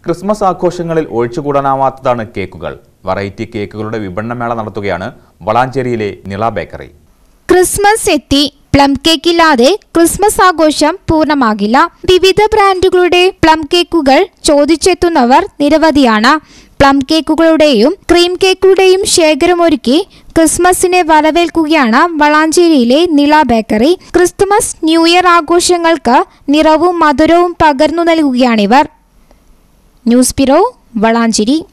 Christmas ആഘോഷങ്ങളിൽ ഒഴിച്ചുകൂടാനാവാത്തതാണ് കേക്കുകൾ variety കേക്കുകളുടെ വിപണനമേള നടത്തുകയാണ് വളാഞ്ചേരിയിലെ നിള ബേക്കറി ക്രിസ്മസ് എത്തി പ്ലം കേക്കില്ലാതെ ക്രിസ്മസ് ആഘോഷം പൂർണ്ണമാകില്ല വിവിധ ബ്രാൻഡുകളുടെ പ്ലം കേക്കുകൾ ചോദിച്ചെത്തുന്നവർ നിരവധിയാണ് പ്ലം കേക്കുകളുടെയും ക്രീം കേക്കുകളുടെയും ശേഖരമൊരുക്കി ക്രിസ്മസിനെ വരവേൽക്കുകയാണ് വളാഞ്ചേരിയിലെ Nila bakery Christmas new year ആഘോഷങ്ങൾക്ക് നിറവും മധുരവും പകർന്നു നൽകുകയാണിവർ ന്യൂസ് ബ്യൂറോ വളാഞ്ചേരി